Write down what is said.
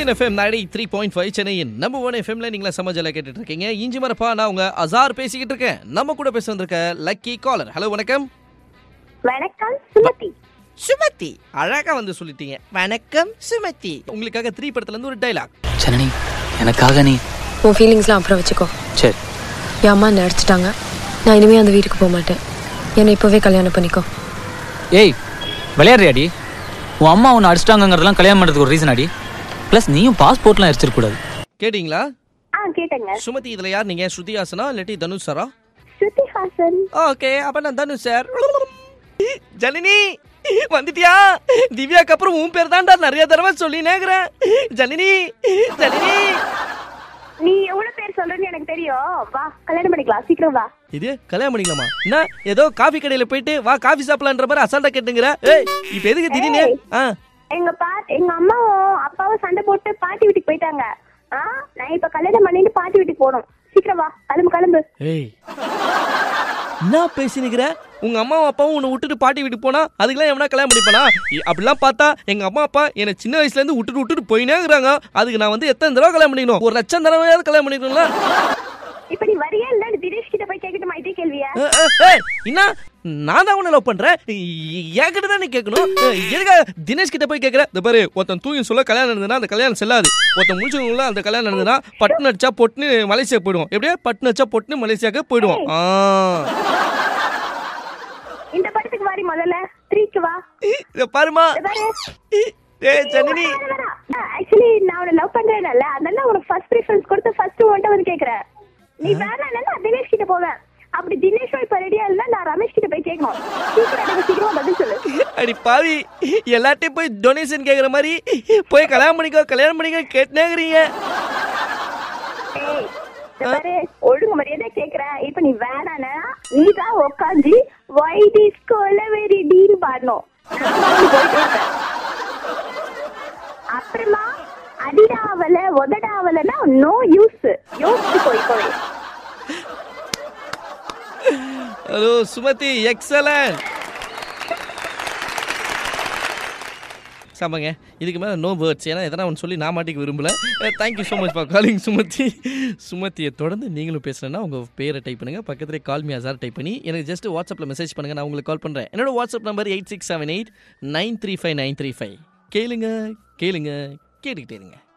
சூரியன் FM ninety three point five சென்னையின் நம்ம ஒன் எஃப்எம்ல நீங்களா சமாஜால கேட்டுட்டு இருக்கீங்க இஞ்சி மரப்பா நான் உங்க அசார் பேசிக்கிட்டு இருக்கேன் நம்ம கூட பேச வந்திருக்க லக்கி காலர் ஹலோ வணக்கம் வணக்கம் சுமதி சுமதி அழகா வந்து சொல்லிட்டீங்க வணக்கம் சுமதி உங்களுக்காக த்ரீ படத்துல இருந்து ஒரு டைலாக் ஜனனி எனக்காக நீ உன் ஃபீலிங்ஸ்லாம் அப்புறம் வச்சுக்கோ சரி என் அம்மா என்னை அடிச்சிட்டாங்க நான் இனிமே அந்த வீட்டுக்கு போக மாட்டேன் என்னை இப்போவே கல்யாணம் பண்ணிக்கோ ஏய் விளையாடுறியாடி உன் அம்மா உன்னை அடிச்சிட்டாங்கங்கிறதெல்லாம் கல்யாணம் பண்ணுறதுக்கு ஒரு ரீசன் அடி ப்ளஸ் நீயும் பாஸ்போர்ட்லாம் எரிச்சிருக்கூடாது கேட்டீங்களா ஆ கேட்டேங்க சுமதி இதுல யார் நீங்க ஸ்ருதி ஹாசனா இல்லாட்டி தனுஷ் சாரா ஸ்ருதி ஹாசன் ஓகே அப்ப நான் தனுஷ் சார் ஜனனி வந்துட்டியா திவ்யாக்கு அப்புறம் உன் பேர் தான்டா நிறைய தடவை சொல்லி நேக்குறேன் ஜனனி ஜனனி நீ எவ்வளவு பேர் சொல்றேன்னு எனக்கு தெரியும் வா கல்யாணம் பண்ணிக்கலாம் சீக்கிரம் வா இது கல்யாணம் பண்ணிக்கலாமா என்ன ஏதோ காஃபி கடையில போயிட்டு வா காஃபி சாப்பிடலான்ற மாதிரி அசால்ட்டா கேட்டுங்கிற ஏய் இப்ப எதுக்கு திடீர்னு ஆ எங்க பா எங்க அம்மாவும் அப்பாவும் சண்டை போட்டு பாட்டி வீட்டுக்கு போயிட்டாங்க ஆ நான் இப்ப கல்யாணம் பண்ணிட்டு பாட்டி வீட்டுக்கு போகணும் சீக்கிரம் வா கிளம்பு கிளம்பு ஏய் என்ன பேசினுக்கிற உங்க அம்மாவும் அப்பாவும் உன்னை விட்டுட்டு பாட்டி வீட்டுக்கு போனா அதுக்கெல்லாம் எவனா கல்யாணம் பண்ணிப்பானா இ- அப்படிலாம் பார்த்தா எங்க அம்மா அப்பா என்னை சின்ன வயசுல இருந்து விட்டுட்டு விட்டுட்டு போயினேங்கிறாங்க அதுக்கு நான் வந்து எத்தனை தடவை கல்யாணம் பண்ணிக்கணும் ஒரு லட்சம் தடவையாவது கல்யாணம் பண்ணிக்கணும்ல இப்ப நீ வரியா இல்ல தினேஷ் கிட்ட போய் கேட்கட்டுமா இதே கேள்வியா ஏய், ஏய், ஏய், என்ன நான் தான் உன்னை லவ் பண்றேன் இ- என்கிட்ட தான் நீ கேட்கணும் ஏய், எதுக்கா தினேஷ் கிட்ட போய் கேட்கற இந்த பாரு ஒருத்தன் தூங்கி சொல்ல கல்யாணம் நடந்ததுன்னா அந்த கல்யாணம் செல்லாது ஒருத்தன் முடிச்சவங்கள அந்த கல்யாணம் நடந்ததுன்னா பட்டு அடிச்சா பொட்டுன்னு மலேசியா போயிடுவோம் எப்படியா பட்டு அடிச்சா பொட்டுன்னு மலேசியாக்கு போயிடுவோம் ஆ இந்த படத்துக்கு வாரி முதல்ல த்ரீக்கு வா இத பாருமா இத பாரு ஏய் ஜனனி ஆக்சுவலி நான் உன்னை லவ் பண்றேன்ல அதனால உனக்கு ஃபர்ஸ்ட் ப்ரிஃபரன்ஸ் கொடுத்து ஃபர்ஸ்ட் உன்கிட்ட வந்து கேக்குறேன் நீ வேணாம் நான் தினேஷ் கிட்ட போவேன் அப்படி தினேஷும் இப்ப ரெடியா இல்ல நான் ரமேஷ் கிட்ட போய் கேட்கணும் சீக்கிரம் எனக்கு சீக்கிரமா பதில் சொல்லு அடி பாவி எல்லாத்தையும் போய் டொனேஷன் கேக்குற மாதிரி போய் கல்யாணம் பண்ணிக்கோ கல்யாணம் பண்ணிக்கோ கேட்டுனேங்கிறீங்க ஏய், இத பாரு ஒழுங்கு மரியாதை கேக்குறேன் இப்ப நீ வேணானா நீ தான் உட்காந்து வைட் இஸ் கொலவெரி டீன் பாடணும் நான் பாட்டு போயிட்டே இருப்பேன். அப்புறமா அடிடாவல உதடாவலன்னா நோ யூஸ் யோசிச்சு போய் போய் ஹலோ சுமதி எக்ஸலன்ட் சாமாங்க இதுக்கு மேலே நோ வேர்ட்ஸ் ஏன்னா எதனா ஒன்று சொல்லி நான் மாட்டிக்க விரும்பல thank you so much for calling Sumathi சுமதியை தொடர்ந்து நீங்களும் பேசுகிறேன்னா உங்கள் பேரை டைப் பண்ணுங்கள் பக்கத்துலேயே கால் மீ அசார் டைப் பண்ணி எனக்கு ஜஸ்ட் வாட்ஸ்அப்பில் மெசேஜ் பண்ணுங்கள் நான் உங்களுக்கு கால் பண்ணுறேன் என்னோட WhatsApp number eight six seven eight nine three five nine three five கேளுங்க கேளுங்க கேட்டுக்கிட்டே இருங்க